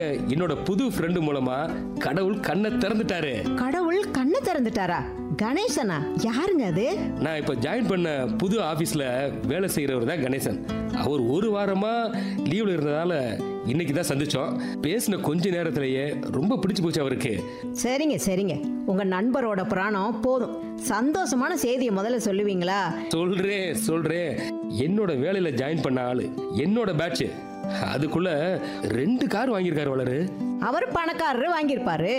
என்னோட புது ஃப்ரெண்டு மூலமா கடவுள் கண்ணை திறந்துட்டாரு கடவுள் கண்ணை திறந்துட்டாரா கணேசனா யாருங்க அது நான் இப்போ ஜாயின் பண்ண புது ஆஃபீஸில் வேலை செய்கிறவர் தான் கணேசன் அவர் ஒரு வாரமா லீவில் இருந்ததால இன்னைக்கு தான் சந்திச்சோம் பேசின கொஞ்ச நேரத்திலேயே ரொம்ப பிடிச்சு போச்சு அவருக்கு சரிங்க சரிங்க உங்க நண்பரோட பிராணம் போதும் சந்தோஷமான செய்தியை முதல்ல சொல்லுவீங்களா சொல்றேன் சொல்றேன் என்னோட வேலையில ஜாயின் பண்ண ஆளு என்னோட பேட்ச் அதுக்குள்ள ரெண்டு கார் வாங்கியிருக்காரு வளரு அவர் பணக்காரரு வாங்கியிருப்பாரு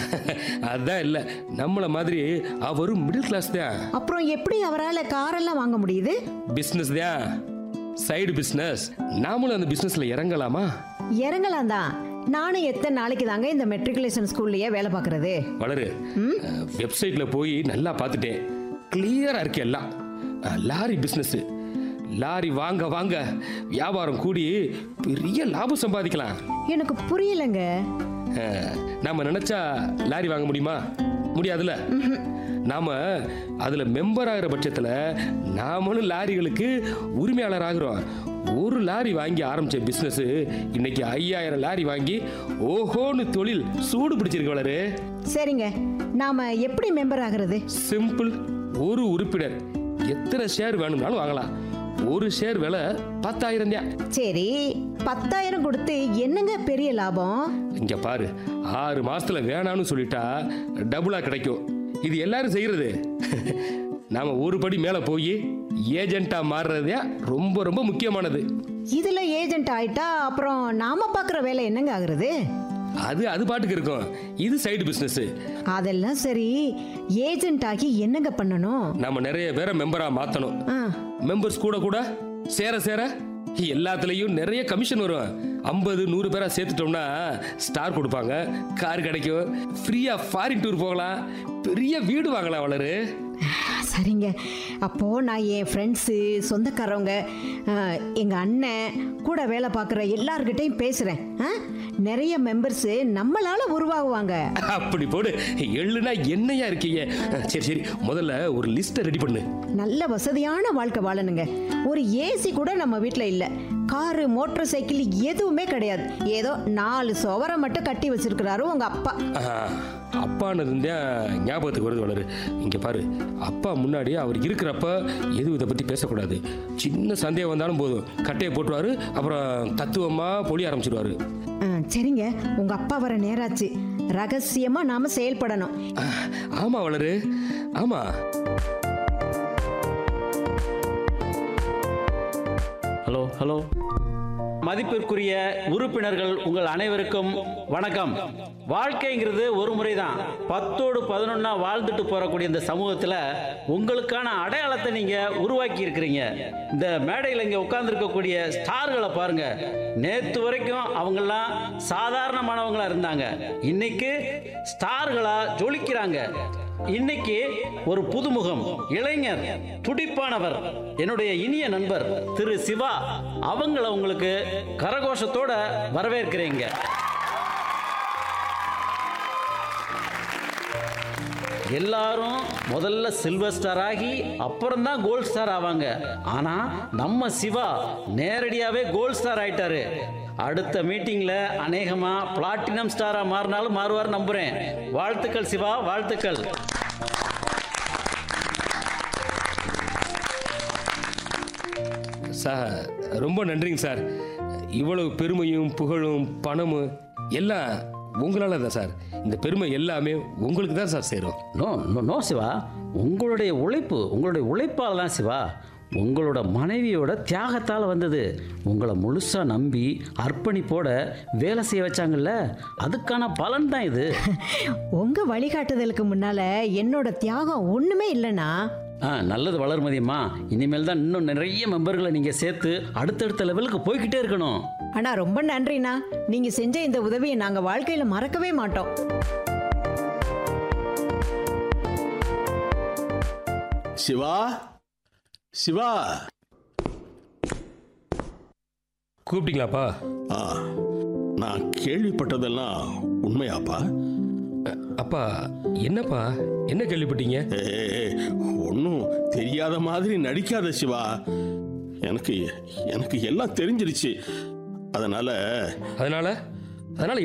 அதான் இல்ல நம்மள மாதிரி அவரும் மிடில் கிளாஸ் தான் அப்புறம் எப்படி அவரால் காரெல்லாம் வாங்க முடியுது பிசினஸ் தான் சைடு பிசினஸ் நாமளும் அந்த பிசினஸ்ல இறங்கலாமா இறங்கலாம் தான் நானும் எத்தனை நாளைக்கு தாங்க இந்த மெட்ரிகுலேஷன் ஸ்கூல்லையே வேலை பார்க்கறது வளரு வெப்சைட்ல போய் நல்லா பார்த்துட்டேன் கிளியரா இருக்கு எல்லாம் அஹ், லாரி பிசினஸ் லாரி வாங்க வாங்க வியாபாரம் கூடி பெரிய லாபம் சம்பாதிக்கலாம் எனக்கு புரியலங்க அஹ், நாம நினைச்சா லாரி வாங்க முடியுமா முடியாதுல்ல நாம அதுல மெம்பர் ஆகிற பட்சத்துல நாமளும் லாரிகளுக்கு உரிமையாளர் ஆகிறோம் ஒரு லாரி வாங்கி ஆரம்பிச்ச பிசினஸ் இன்னைக்கு ஐயாயிரம் லாரி வாங்கி ஓஹோன்னு தொழில் சூடு பிடிச்சிருக்கு வளரு சரிங்க நாம எப்படி மெம்பர் ஆகிறது சிம்பிள் ஒரு உறுப்பினர் எத்தனை ஷேர் வேணும்னாலும் வாங்கலாம் ஒரு ஷேர் விலை பத்தாயிரம் தான் சரி பத்தாயிரம் கொடுத்து என்னங்க பெரிய லாபம் இங்க பாரு ஆறு மாசத்துல வேணாம்னு சொல்லிட்டா டபுளா கிடைக்கும் இது எல்லாரும் செய்யறது நாம ஒரு படி மேல போய் ஏஜென்ட்டா மாறுறது ரொம்ப ரொம்ப முக்கியமானது இதுல ஏஜென்ட் ஆயிட்டா அப்புறம் நாம பார்க்குற வேலை என்னங்க ஆகுறது அது அது பாட்டுக்கு இருக்கும் இது சைடு பிசினஸ் அதெல்லாம் சரி ஏஜென்ட் ஆகி என்னங்க பண்ணணும் நம்ம நிறைய பேரை மெம்பரா மாத்தணும் ஆ மெம்பர்ஸ் கூட கூட சேர சேர எல்லாத்துலயும் நிறைய கமிஷன் வரும் ஐம்பது நூறு பேரா சேர்த்துட்டோம்னா ஸ்டார் கொடுப்பாங்க கார் கிடைக்கும் ஃப்ரீயா ஃபாரின் டூர் போகலாம் பெரிய வீடு வாங்கலாம் வளரு சரிங்க அப்போ நான் என் ஃப்ரெண்ட்ஸு சொந்தக்காரவங்க ஆ, எங்க அண்ணன் கூட வேலை பார்க்குற எல்லார்கிட்டையும் பேசுறேன் ஆ? நிறைய மெம்பர்ஸு நம்மளால உருவாகுவாங்க அப்படி போடு எள்ளுனா என்னையா இருக்கீங்க சரி சரி முதல்ல ஒரு லிஸ்ட்டை ரெடி பண்ணு நல்ல வசதியான வாழ்க்கை வாழணுங்க ஒரு ஏசி கூட நம்ம வீட்டில் இல்லை காரு மோட்டார் சைக்கிள் எதுவுமே கிடையாது ஏதோ நாலு சுவரை மட்டும் கட்டி வச்சிருக்கிறாரு உங்க அப்பா ஆஹா, அப்பானது தான் ஞாபகத்துக்கு வருது வளரு இங்க பாரு அப்பா முன்னாடி அவர் இருக்கிறப்ப எதுவும் இதை பத்தி பேசக்கூடாது சின்ன சந்தேகம் வந்தாலும் போதும் கட்டையை போட்டுருவாரு அப்புறம் தத்துவமா பொழி ஆரம்பிச்சிடுவாரு ஆ, சரிங்க உங்க அப்பா வர நேராச்சு ரகசியமா நாம செயல்படணும் ஆஹ், ஆமா வளரு ஆமா ஹலோ ஹலோ மதிப்பிற்குரிய உறுப்பினர்கள் உங்கள் அனைவருக்கும் வணக்கம் வாழ்க்கைங்கிறது ஒரு முறை தான் பத்தோடு பதினொன்னா வாழ்ந்துட்டு போறக்கூடிய இந்த சமூகத்தில் உங்களுக்கான அடையாளத்தை நீங்க உருவாக்கி இருக்கிறீங்க இந்த மேடையில் இங்கே உட்கார்ந்துருக்கக்கூடிய ஸ்டார்களை பாருங்க நேத்து வரைக்கும் அவங்கெல்லாம் சாதாரணமானவங்களா இருந்தாங்க இன்னைக்கு ஸ்டார்களா ஜொலிக்கிறாங்க இன்னைக்கு ஒரு புதுமுகம் இளைஞர் துடிப்பானவர் என்னுடைய இனிய நண்பர் திரு சிவா அவங்கள உங்களுக்கு கரகோஷத்தோட வரவேற்கிறீங்க எல்லாரும் முதல்ல சில்வர் ஸ்டார் ஆகி அப்புறம் தான் கோல்ட் ஸ்டார் ஆவாங்க ஆனா நம்ம சிவா நேரடியாவே கோல்ட் ஸ்டார் ஆயிட்டாரு அடுத்த மீட்டிங்ல அநேகமா பிளாட்டினம் ஸ்டாரா மாறினாலும் மாறுவார் நம்புறேன் வாழ்த்துக்கள் சிவா வாழ்த்துக்கள் சார் ரொம்ப நன்றிங்க சார் இவ்வளவு பெருமையும் புகழும் பணமும் எல்லாம் உங்களால தான் சார் இந்த பெருமை எல்லாமே உங்களுக்கு தான் சார் சேரும் நோ நோ நோ சிவா உங்களுடைய உழைப்பு உங்களுடைய உழைப்பால் தான் சிவா உங்களோட மனைவியோட தியாகத்தால் வந்தது உங்களை முழுசாக நம்பி அர்ப்பணிப்போட வேலை செய்ய வச்சாங்கல்ல அதுக்கான பலன் தான் இது உங்க வழிகாட்டுதலுக்கு முன்னால என்னோட தியாகம் ஒண்ணுமே இல்லைனா ஆ நல்லது வளர்மதியம்மா இனிமேல் தான் இன்னும் நிறைய மெம்பர்களை நீங்கள் சேர்த்து அடுத்தடுத்த லெவலுக்கு போய்கிட்டே இருக்கணும் ஆனா ரொம்ப நன்றிண்ணா நீங்க செஞ்ச இந்த உதவியை நாங்க வாழ்க்கையில மறக்கவே மாட்டோம் சிவா சிவா கூப்பிட்டீங்களாப்பா ஆ நான் கேள்விப்பட்டதெல்லாம் உண்மையாப்பா அப்பா என்னப்பா என்ன கேள்விப்பட்டீங்க ஒன்றும் தெரியாத மாதிரி நடிக்காத சிவா எனக்கு எனக்கு எல்லாம் தெரிஞ்சிருச்சு அதனால அதனால அதனால